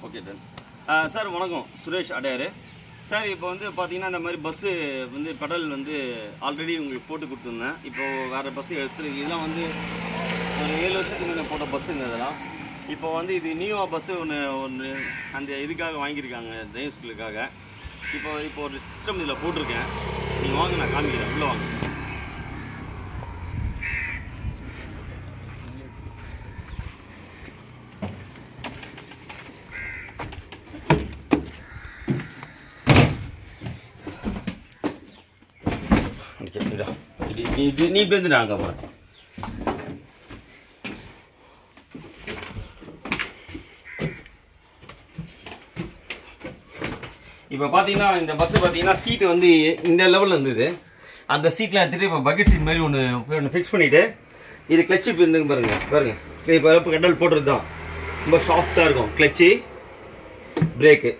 Okay done sir வணக்கம் Suresh அடையாரு sir இப்போ வந்து பார்த்தீங்கன்னா இந்த மாதிரி பஸ்ஸு வந்து பெடல் வந்து ஆல்ரெடி உங்களுக்கு போட்டு கொடுத்துருந்தேன் இப்போ வேறு பஸ்ஸு எடுத்து இதெல்லாம் வந்து ஒரு ஏழு வருஷத்துக்கு முன்னே போட்ட பஸ்ஸுங்க இதெல்லாம் இப்போ வந்து இது நியூவா பஸ்ஸு ஒன்று ஒன்று அந்த இதுக்காக வாங்கியிருக்காங்க டிரைவிங் ஸ்கூலுக்காக இப்போ இப்போ ஒரு சிஸ்டம் இதில் போட்டிருக்கேன் நீங்கள் வாங்க நான் காமிக்கிறேன் உள்ளே வாங்க இடா. இடி- நீ நீ- நீ இப்படி வந்துடாங்க அப்புறம் இப்போ பார்த்தீங்கன்னா இந்த பஸ் பார்த்தீங்கன்னா சீட்டு வந்து இந்த லெவலில் இருந்தது அந்த சீட்டில் எடுத்துகிட்டு இப்போ பக்கெட் சீட் மாதிரி ஒன்று ஒன்று ஃபிக்ஸ் பண்ணிவிட்டு இது கிளச்சு பின்னுங்க பாருங்க பாருங்க இப்போ இப்போ கடல் போட்டுறது தான் ரொம்ப சாஃப்டாக இருக்கும் கிளச்சு பிரேக்கு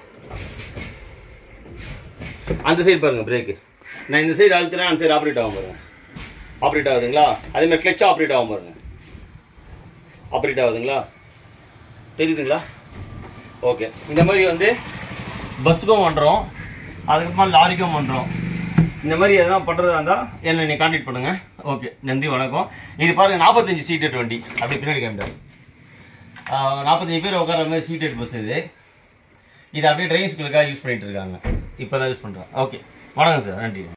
அந்த சைடு பாருங்க பிரேக்கு நான் இந்த சைடு அழுத்துறேன் அந்த சைடு ஆப்ரேட் ஆகும் பாருங்க ஆப்ரேட் ஆகுதுங்களா அதே மாதிரி கிளச்சும் ஆப்ரேட் ஆகும் பாருங்க ஆப்ரேட் ஆகுதுங்களா தெரியுதுங்களா ஓகே இந்த மாதிரி வந்து பஸ்ஸுக்கும் பண்ணுறோம் அதுக்கப்புறமா லாரிக்கும் பண்ணுறோம் இந்த மாதிரி எதனா பண்ணுறதா இருந்தால் என்னை நீ கான்டாக்ட் பண்ணுங்கள் ஓகே நன்றி வணக்கம் இது பாருங்கள் நாற்பத்தஞ்சு சீட்டட் வண்டி அப்படி பின்னாடி காமிட்டாரு நாற்பத்தஞ்சு பேர் உட்கார மாதிரி சீட்டட் பஸ் இது இது அப்படியே டிரைவிங் ஸ்கூலுக்காக யூஸ் பண்ணிட்டு இருக்காங்க இப்போ தான் யூஸ் பண்ணுறேன் ஓகே வணக்கம் சார் நன்றி